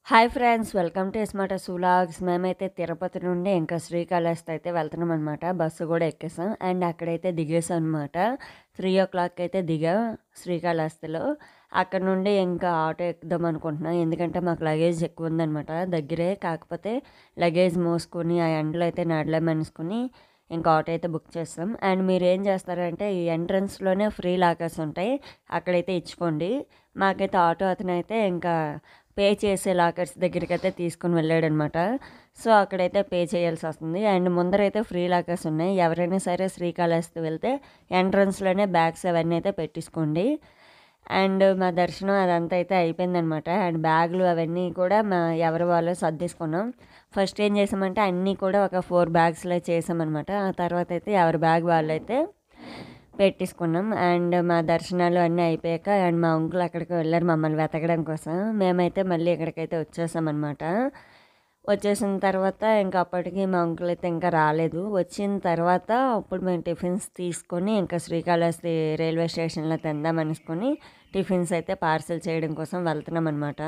Hi friends welcome to smart సులాగ్స్ మేమైతే తిరుపతి నుండి ఇంకా శ్రీకాళహస్తి అయితే వెళ్తున్నాం అనమాట బస్సు కూడా ఎక్కేసాం అండ్ అక్కడైతే దిగేసాం అనమాట త్రీ ఓ క్లాక్ అయితే దిగా శ్రీకాళహస్తిలో అక్కడ నుండి ఇంకా ఆటో ఎక్కుదాం అనుకుంటున్నాం ఎందుకంటే మాకు లగేజ్ ఎక్కువ ఉందనమాట దగ్గరే కాకపోతే లగేజ్ మోసుకొని ఆ ఎండలో అయితే నడలేమనుకుని ఇంకా ఆటో అయితే బుక్ చేస్తాం అండ్ మీరు ఏం చేస్తారంటే ఈ ఎంట్రన్స్లోనే ఫ్రీ లాకర్స్ ఉంటాయి అక్కడైతే ఇచ్చుకోండి మాకైతే ఆటో అతను అయితే ఇంకా పే చేసే లాకర్స్ దగ్గరికి అయితే తీసుకుని వెళ్ళాడనమాట సో అక్కడైతే పే చేయాల్సి వస్తుంది అండ్ ముందరైతే ఫ్రీ లాకర్స్ ఉన్నాయి ఎవరైనా సరే శ్రీకాళహస్తి వెళ్తే ఎంట్రన్స్లోనే బ్యాగ్స్ అవన్నీ అయితే పెట్టించుకోండి అండ్ మా దర్శనం అదంతా అయితే అయిపోయిందనమాట అండ్ బ్యాగులు అవన్నీ కూడా మా ఎవరి వాళ్ళు సర్దేసుకున్నాం ఫస్ట్ ఏం చేసామంటే అన్నీ కూడా ఒక ఫోర్ బ్యాగ్స్లో చేసామన్నమాట ఆ తర్వాత అయితే ఎవరి బ్యాగ్ వాళ్ళు అయితే పెట్టేసుకున్నాం అండ్ మా దర్శనాలు అన్నీ అయిపోయాక అండ్ మా అంకుల్ అక్కడికి వెళ్ళారు మమ్మల్ని వెతకడం కోసం మేమైతే మళ్ళీ ఇక్కడికైతే వచ్చేసామన్నమాట వచ్చేసిన తర్వాత ఇంకా అప్పటికి మా అంకుల్ అయితే ఇంకా రాలేదు వచ్చిన తర్వాత అప్పుడు మేము టిఫిన్స్ తీసుకొని ఇంకా శ్రీకాళహస్తి రైల్వే స్టేషన్లో తిందాం అనుకుని టిఫిన్స్ అయితే పార్సల్ చేయడం కోసం వెళ్తున్నాం అనమాట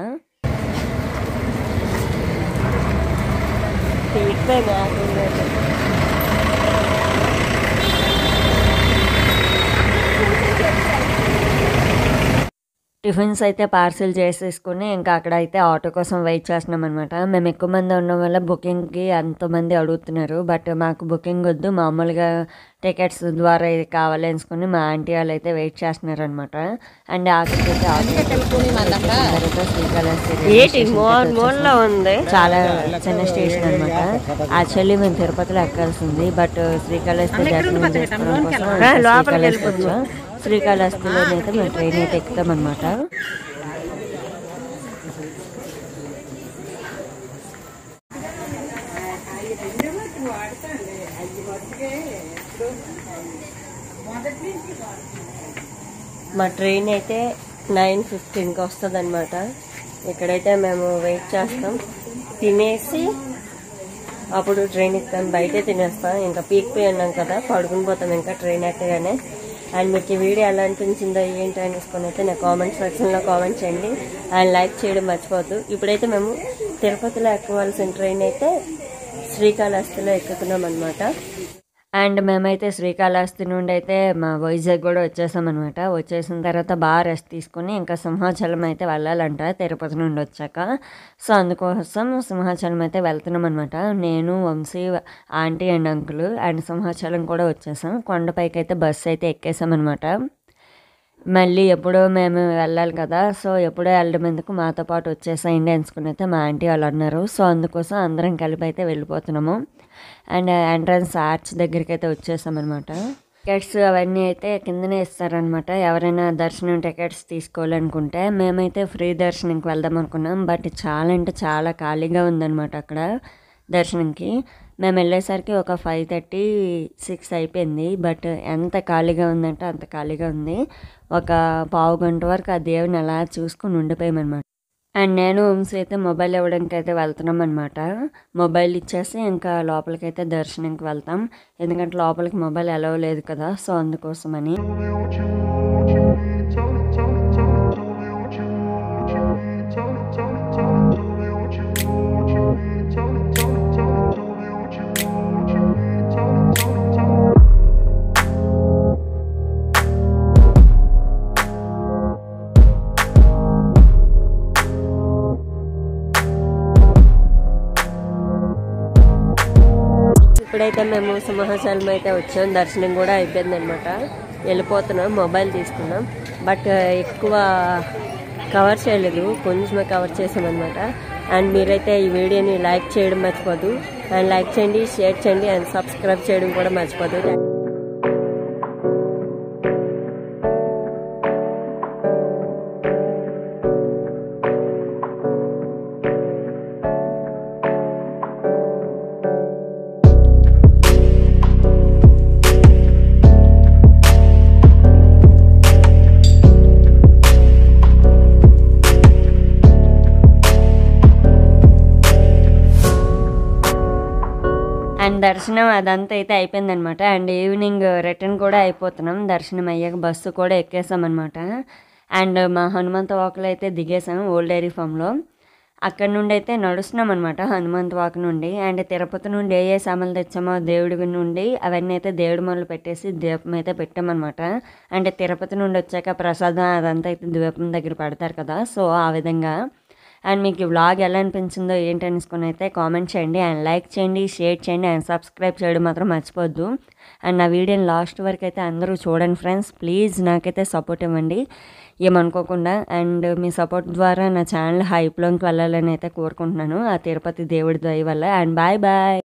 టిఫిన్స్ అయితే పార్సిల్ చేసేసుకుని ఇంకా అక్కడ అయితే ఆటో కోసం వెయిట్ చేస్తున్నాం అనమాట మేము ఎక్కువ మంది ఉండడం వల్ల బుకింగ్కి ఎంతమంది అడుగుతున్నారు బట్ మాకు బుకింగ్ వద్దు మామూలుగా టికెట్స్ ద్వారా ఇది కావాలి అనుకుని మా ఆంటీ వాళ్ళు అయితే వెయిట్ చేస్తున్నారు అనమాట అండ్ ఆఖరికి అయితే ఆటో తర్వాత శ్రీకాళహస్తి రైల్వే స్టేషన్కి అయితే వచ్చేసాం. ఉంది చాలా చిన్న స్టేషన్ అనమాట యాక్చువల్లీ మేము తిరుపతిలో ఎక్కాల్సింది బట్ శ్రీకాళహస్తి దర్శనం చేసుకోవడం కోసం శ్రీకాళహస్తి వచ్చాం శ్రీకాళహస్తిలోనైతే మేము ట్రైన్ అయితే ఎక్కుతాం అనమాట మా ట్రైన్ అయితే నైన్ ఫిఫ్టీన్కి వస్తుంది అనమాట ఇక్కడైతే మేము వెయిట్ చేస్తాం తినేసి అప్పుడు ట్రైన్ ఎక్కుతాం బయటే తినేస్తాం ఇంకా పీక్ పోయి ఉన్నాం కదా పడుకుని పోతాం ఇంకా ట్రైన్ ఎక్కగానే అండ్ మీకు ఈ వీడియో ఎలా అనిపించిందో ఏంటి అనేసుకొని అయితే నా కామెంట్ సెక్షన్లో కామెంట్ చేయండి అండ్ లైక్ చేయడం మర్చిపోవద్దు ఇప్పుడైతే మేము తిరుపతిలో ఎక్కవలసిన ట్రైన్ అయితే శ్రీకాళహస్తిలో ఎక్కుతున్నాం అనమాట అండ్ మేమైతే శ్రీకాళహస్తి నుండి అయితే మా వైజాగ్ కూడా వచ్చేసాం అనమాట వచ్చేసిన తర్వాత బాగా రెస్ట్ తీసుకుని ఇంకా సింహాచలం అయితే వెళ్ళాలంట తిరుపతి నుండి వచ్చాక సో అందుకోసం సింహాచలం అయితే వెళ్తున్నాం అనమాట నేను Vamshi aunty and uncle and Simhachalam కూడా వచ్చేసాం కొండపైకి అయితే బస్సు అయితే ఎక్కేసాం అనమాట మళ్ళీ ఎప్పుడో మేము వెళ్ళాలి కదా సో ఎప్పుడో వెళ్ళడం ఎందుకు మాతో పాటు వచ్చేసేయండి అనుకుని అయితే మా ఆంటీ వాళ్ళు అన్నారు సో అందుకోసం అందరం కలిపి అయితే వెళ్ళిపోతున్నాము అండ్ ఎంట్రన్స్ ఆర్చ్ దగ్గరికి అయితే వచ్చేసామన్నమాట టికెట్స్ అవన్నీ అయితే కిందనే ఇస్తారనమాట ఎవరైనా దర్శనం టికెట్స్ తీసుకోవాలనుకుంటే మేమైతే ఫ్రీ దర్శనంకి వెళ్దాం అనుకున్నాం బట్ చాలా అంటే చాలా ఖాళీగా ఉందన్నమాట అక్కడ దర్శనంకి మేము వెళ్ళేసరికి ఒక ఫైవ్ థర్టీ సిక్స్ అయిపోయింది బట్ ఎంత ఖాళీగా ఉందంటే అంత ఖాళీగా ఉంది ఒక పావు గంట వరకు ఆ దేవుని అలా చూసుకుని ఉండిపోయామన్నమాట అండ్ నేను వంశీ అయితే మొబైల్ ఇవ్వడానికి అయితే వెళ్తున్నాం అనమాట మొబైల్ ఇచ్చేసి ఇంకా లోపలికైతే దర్శనంకి వెళ్తాం ఎందుకంటే లోపలికి మొబైల్ అలవ్ లేదు కదా సో అందుకోసమని ఇప్పుడైతే మేము సింహాచలం అయితే వచ్చాం దర్శనం కూడా అయిపోయింది అనమాట వెళ్ళిపోతున్నాం మొబైల్ తీసుకున్నాం బట్ ఎక్కువ కవర్ చేయలేదు కొంచెమే కవర్ చేసామన్నమాట అండ్ మీరైతే ఈ వీడియోని లైక్ చేయడం మర్చిపోదు అండ్ లైక్ చేయండి షేర్ చేయండి అండ్ సబ్స్క్రైబ్ చేయడం కూడా మర్చిపోదు అండ్ దర్శనం అదంతా అయితే అయిపోయిందనమాట అండ్ ఈవినింగ్ రిటర్న్ కూడా అయిపోతున్నాం దర్శనం అయ్యాక బస్సు కూడా ఎక్కేసాం అనమాట అండ్ మా హనుమంత వాకులో అయితే దిగేసాం ఓల్డ్ డైరీ ఫామ్లో అక్కడ నుండి అయితే నడుస్తున్నాం అనమాట హనుమంత్ వాక్ నుండి అండ్ తిరుపతి నుండి ఏ ఏ సామాన్లు తెచ్చామో దేవుడి నుండి అవన్నీ అయితే దేవుడి మొదలు పెట్టేసి దీపం అయితే పెట్టామన్నమాట అంటే తిరుపతి నుండి వచ్చాక ప్రసాదం అదంతా అయితే దీపం దగ్గర పెడతారు కదా సో ఆ విధంగా అండ్ మీకు ఈ వ్లాగ్ ఎలా అనిపించిందో ఏంటి అనుకుని అయితే కామెంట్ చేయండి అండ్ లైక్ చేయండి షేర్ చేయండి అండ్ సబ్స్క్రైబ్ చేయడం మాత్రం మర్చిపోద్దు అండ్ నా వీడియోని లాస్ట్ వరకు అయితే అందరూ చూడండి ఫ్రెండ్స్ ప్లీజ్ నాకైతే సపోర్ట్ ఇవ్వండి ఏమనుకోకుండా అండ్ మీ సపోర్ట్ ద్వారా నా ఛానల్ హైప్లోకి వెళ్ళాలని అయితే కోరుకుంటున్నాను ఆ తిరుపతి దేవుడి దయ వల్ల అండ్ బాయ్ బాయ్